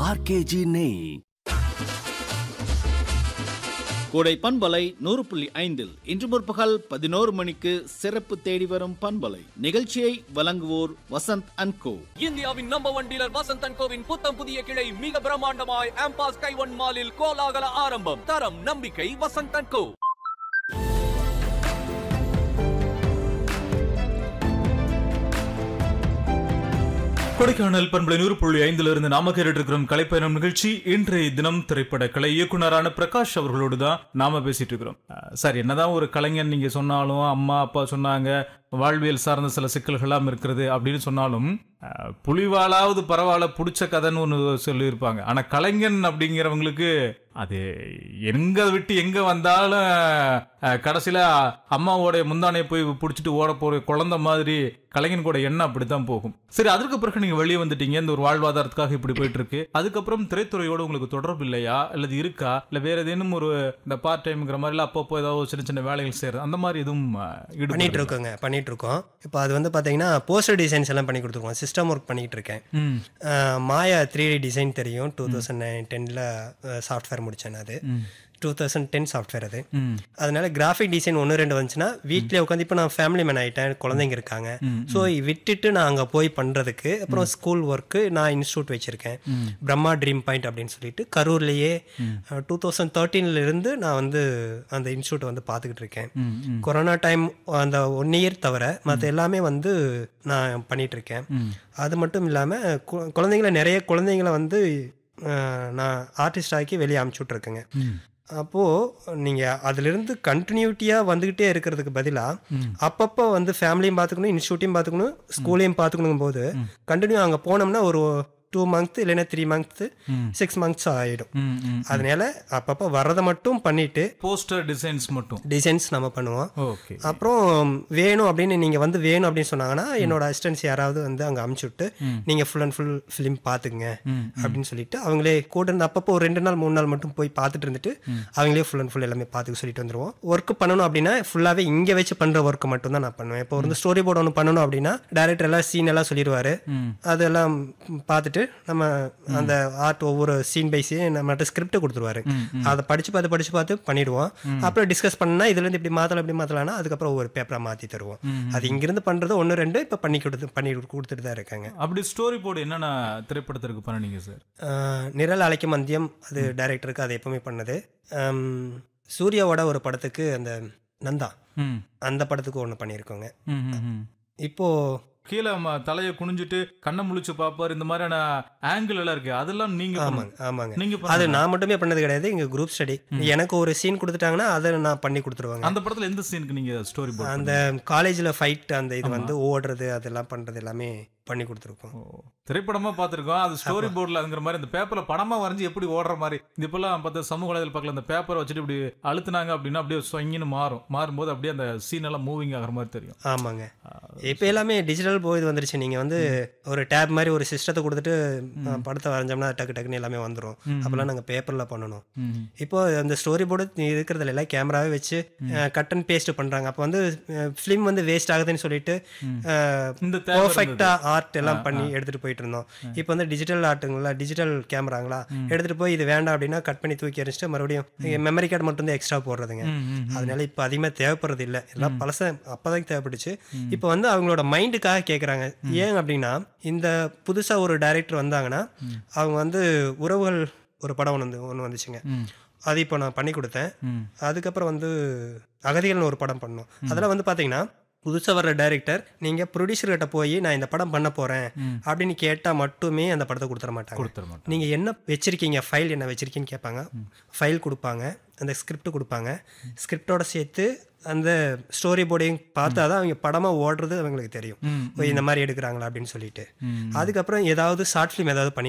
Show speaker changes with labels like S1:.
S1: RKG நெய்
S2: கோடை பண்பலை நூறு புள்ளி ஐந்தில் இன்று முற்பகல் பதினோரு மணிக்கு சிறப்பு தேடி வரும் பண்பலை நிகழ்ச்சியை வழங்குவோர் வசந்த் அண்ட் கோ
S3: இந்தியாவின் number one dealer Vasanth and கோவின் புத்தம் புதிய கிளை மிக பிரம்மாண்டமாய் ஆம்பாஸ் கைவன் மாலில் கோலாகல ஆரம்பம் தரம் நம்பிக்கை வசந்த் அண்ட் கோ
S4: கொடைக்கானல் பண்பலை நூறு புள்ளி ஐந்துல இருந்து நாம கேட்டு இருக்கிறோம் கலைப்பயணம் நிகழ்ச்சி இன்றைய தினம் திரைப்பட கலை இயக்குனரான பிரகாஷ் அவர்களோடு தான் நாம பேசிட்டு இருக்கிறோம் அஹ், சார் என்னதான் ஒரு கலைஞன் நீங்க சொன்னாலும் அம்மா அப்பா சொன்னாங்க வாழ்வியல் சார்ந்த சில சிக்கல்கள்லாம் இருக்கிறது அப்படின்னு சொன்னாலும் அஹ், புலிவாலாவது பரவாயில்ல பிடிச்ச கதைன்னு ஒன்று சொல்லியிருப்பாங்க ஆனா கலைஞன் அப்படிங்கிறவங்களுக்கு அது எங்க விட்டு எங்க வந்தாலும் அஹ், கடைசியில அம்மாவோட முந்தானையை போய் பிடிச்சிட்டு ஓட போற குழந்தை மாதிரி கலைஞன் கூட எண்ணம் அப்படித்தான் போகும் சரி அதற்கு பிறகு நீங்க வெளியே வந்துட்டீங்க இந்த ஒரு வாழ்வாதாரத்துக்காக இப்படி போயிட்டு இருக்கு அதுக்கப்புறம் திரைத்துறையோட உங்களுக்கு தொடர்பு இல்லையா அல்லது இருக்கா இல்ல வேற ஏதேனும் ஒரு இந்த பார்ட் டைம்ங்கிற மாதிரி இல்ல அப்பப்போ ஏதாவது சின்ன சின்ன வேலைகள் செய்யறது அந்த மாதிரி எதுவும் அஹ், ஈடுபாடு
S5: பண்ணிட்டு
S4: இருக்கா?
S5: இருக்கோங்க பண்ணிட்டு இருக்கோம் இப்போ அது வந்து பார்த்தீங்கன்னா போஸ்டர் டிசைன்ஸ் எல்லாம் பண்ணி கொடுத்துருக்கோம் சிஸ்டம் ஒர்க் பண்ணிட்டு இருக்கேன்
S4: ம்
S5: அஹ், மாயா த்ரீ டி டிசைன் தெரியும் டூ தௌசண்ட் நைன் டென்னில் சாஃப்ட்வேர் முடித்தேன் அது டூ தௌசண்ட் டென் சாஃப்ட்வேர் அது
S4: ம்
S5: அதனால கிராஃபிக் டிசைன் ஒன்று ரெண்டு வந்துச்சுன்னா வீட்டிலே உட்காந்து இப்போ நான் ஃபேமிலி மேன் ஆகிட்டேன் குழந்தைங்க இருக்காங்க ஸோ விட்டுட்டு நான் அங்கே போய் பண்ணுறதுக்கு அப்புறம் ஸ்கூல் ஒர்க்கு நான் இன்ஸ்டியூட் வச்சுருக்கேன் பிரம்மா ட்ரீம் பாயிண்ட் அப்படின்னு சொல்லிட்டு கரூர்லேயே டூ தௌசண்ட் தேர்ட்டீன்லேருந்து நான் வந்து அந்த இன்ஸ்டியூட்டை வந்து பார்த்துக்கிட்டு இருக்கேன்
S4: ம், ம்.
S5: கொரோனா டைம் அந்த ஒன் இயர் தவிர மற்ற எல்லாமே வந்து நான் பண்ணிட்டு இருக்கேன் அது மட்டும் இல்லாமல் குழந்தைங்கள நிறைய குழந்தைங்கள வந்து அஹ், நான் ஆர்டிஸ்ட் ஆக்கி வெளியே அமுச்சு விட்ருக்கேங்க அப்போது நீங்கள் அதிலிருந்து கண்டினியூட்டியாக வந்துக்கிட்டே இருக்கிறதுக்கு பதிலாக அப்பப்போ வந்து ஃபேமிலியும் பார்த்துக்கணும் இன்ஸ்டியூட்டையும் பார்த்துக்கணும் ஸ்கூலையும் பார்த்துக்கணும் போது கண்டினியூ அங்கே போனோம்னா ஒரு டூ மந்த் இல்லைன்னா த்ரீ மந்த்து சிக்ஸ் மந்த்ஸ் ஆகிடும்
S4: ம், ம்.
S5: அதனால அப்பப்போ வர்றதை மட்டும் பண்ணிட்டு
S4: போஸ்டர் டிசைன்ஸ் மட்டும்
S5: டிசைன்ஸ் நம்ம பண்ணுவோம்
S4: ஓகே
S5: அப்புறம் வேணும் அப்படின்னு நீங்கள் வந்து வேணும் அப்படின்னு சொன்னாங்கன்னா என்னோட அசிஸ்டன்ஸ் யாராவது வந்து அங்கே அமுச்சு விட்டு நீங்கள் ஃபுல் அண்ட் ஃபுல் ஃபிலிம் பார்த்துக்குங்க அப்படின்னு சொல்லிட்டு அவங்களே கூட இருந்து அப்பப்போ ஒரு ரெண்டு நாள் மூணு நாள் மட்டும் போய் பார்த்துட்டு இருந்துட்டு அவங்களே ஃபுல் அண்ட் ஃபுல் எல்லாமே பார்த்துக்க சொல்லிட்டு வந்துருவோம் ஒர்க் பண்ணணும் அப்படின்னா ஃபுல்லாகவே இங்கே வச்சு பண்ணுற ஒர்க் மட்டும் தான் நான் பண்ணுவேன் இப்போ வந்து ஸ்டோரி போர்டு ஒன்று பண்ணணும் அப்படின்னா டேரக்டர் எல்லாம் சீன் எல்லாம் சொல்லிடுவாரு அதெல்லாம் பார்த்துட்டு நம்ம அந்த ஆர்ட் ஒவ்வொரு சீன் பை சீன் நம்மகிட்ட ஸ்கிரிப்ட் கொடுத்துருவாரு அதை படிச்சு பார்த்து படிச்சு பார்த்து பண்ணிடுவோம் அப்புறம் டிஸ்கஸ் பண்ணா இதுல இருந்து இப்படி மாத்தலாம் இப்படி மாத்தலாம்னா அதுக்கப்புறம் ஒவ்வொரு பேப்பரா மாத்தி தருவோம் அது இங்கிருந்து பண்றது ஒன்று ரெண்டு இப்போ பண்ணி கொடுத்து பண்ணி கொடுத்துட்டு தான் இருக்காங்க
S4: அப்படி ஸ்டோரி போர்டு என்னென்ன திரைப்படத்திற்கு பண்ணீங்க சார்
S5: ஆஹ் நிரல் அழைக்கும் மந்தியம் அது டைரக்டருக்கு அது எப்பவுமே பண்ணது ஆம், சூர்யாவோட ஒரு படத்துக்கு அந்த நந்தா
S4: ம்
S5: அந்த படத்துக்கு ஒன்று பண்ணியிருக்கோங்க
S4: ம், ம், ம்.
S5: இப்போ
S4: கீழே ம- தலையை குனிஞ்சிட்டு கண்ணை முழிச்சு பாப்பாரு இந்த மாதிரியான ஆங்கிள் எல்லாம் இருக்கு அதெல்லாம் நீங்க
S5: ஆமாங்க
S4: பண்ணணும்.
S5: ஆமாங்க
S4: நீங்க
S5: அது
S4: பண்ணணும்.
S5: நான் மட்டுமே பண்ணது கிடையாது எங்க குரூப் ஸ்டடி எனக்கு ஒரு சீன் கொடுத்துட்டாங்கன்னா அதை நான் பண்ணி கொடுத்துருவாங்க
S4: அந்த படத்துல எந்த சீனுக்கு நீங்க ஸ்டோரி போர்டு
S5: அந்த காலேஜில் ஃபைட் அந்த இது வந்து ஓடுறது அதெல்லாம் பண்ணுறது எல்லாமே பண்ணி கொடுத்துருக்கோம்
S4: திரைப்படமா பார்த்திருக்கோம் அது ஸ்டோரி போர்டில் அதுங்கிற மாதிரி இந்த பேப்பர்ல படமா வரைஞ்சு எப்படி ஓடுற மாதிரி இது இப்பெல்லாம் பார்த்து சமூக வலைதள பக்கத்துல அந்த பேப்பரை வச்சுட்டு இப்படி அழுத்துனாங்க அப்படின்னா அப்படியே சொங்கின்னு மாறும் மாறும்போது அப்படியே அந்த சீன் எல்லாம் மூவிங் ஆகிற மாதிரி தெரியும்
S5: ஆமாங்க இப்போ எல்லாமே டிஜிட்டல் போய் வந்துருச்சு நீங்கள் வந்து ஒரு டேப் மாதிரி ஒரு சிஸ்டத்தை கொடுத்துட்டு அஹ், படத்தை வரைஞ்சோம்னா டக்கு டக்குன்னு எல்லாமே வந்துடும் அப்போல்லாம் நாங்கள் பேப்பரில் பண்ணணும்
S4: ம்.
S5: இப்போ அந்த ஸ்டோரி போர்டு இருக்கிறதுல எல்லாம் கேமராவே வச்சு கட் அண்ட் பேஸ்ட் பண்ணுறாங்க அப்போ வந்து ஃபிலிம் வந்து வேஸ்ட் ஆகுதுன்னு சொல்லிட்டு
S4: இந்த தேவை
S5: பர்ஃபெக்டாக ஆர்ட் எல்லாம் பண்ணி எடுத்துகிட்டு போயிட்டு இருந்தோம் இப்போ வந்து டிஜிட்டல் ஆர்ட்டுங்களா டிஜிட்டல் கேமராங்களா எடுத்துகிட்டு போய் இது வேண்டாம் அப்படின்னா கட் பண்ணி தூக்கி எரிச்சிட்டு மறுபடியும் மெமரி கார்டு மட்டும் தான் எக்ஸ்ட்ரா போடுறதுங்க அதனால இப்போ அதிகமாக தேவைப்படுறது இல்லை எல்லாம் பழச அப்போதான் தேவைப்பட்டுச்சு இப்போ வந்து அவங்களோட மைண்டுக்காக கேட்குறாங்க ஏன் அப்படின்னா இந்த புதுசாக ஒரு டைரக்டர் வந்தாங்கன்னா அவங்க வந்து உறவுகள் ஒரு படம் ஒன்று வந்து ஒன்று வந்துச்சுங்க அது இப்போ நான் பண்ணி கொடுத்தேன் அதுக்கப்புறம் வந்து அகதிகள்னு ஒரு படம் பண்ணோம் அதெல்லாம் வந்து பார்த்தீங்கன்னா புதுசாக வர்ற டைரக்டர் நீங்கள் ப்ரொடியூசர்கிட்ட போய் நான் இந்த படம் பண்ண போகிறேன் அப்படின்னு கேட்டால் மட்டுமே அந்த படத்தை கொடுத்துட மாட்டாங்க
S4: கொடுத்துட மாட்டோம்
S5: நீங்கள் என்ன வச்சிருக்கீங்க ஃபைல் என்ன வச்சிருக்கீங்கன்னு கேட்பாங்க ஃபைல் கொடுப்பாங்க அந்த ஸ்கிரிப்ட் கொடுப்பாங்க ஸ்கிரிப்டோட சேர்த்து அந்த ஸ்டோரி போர்டையும் பார்த்தா தான் அவங்க படமாக ஓடுறது அவங்களுக்கு தெரியும் ஓ, இந்த மாதிரி எடுக்கிறாங்களா அப்படின்னு சொல்லிட்டு அதுக்கப்புறம் ஏதாவது ஷார்ட் ஃபிலிம் ஏதாவது பண்ணி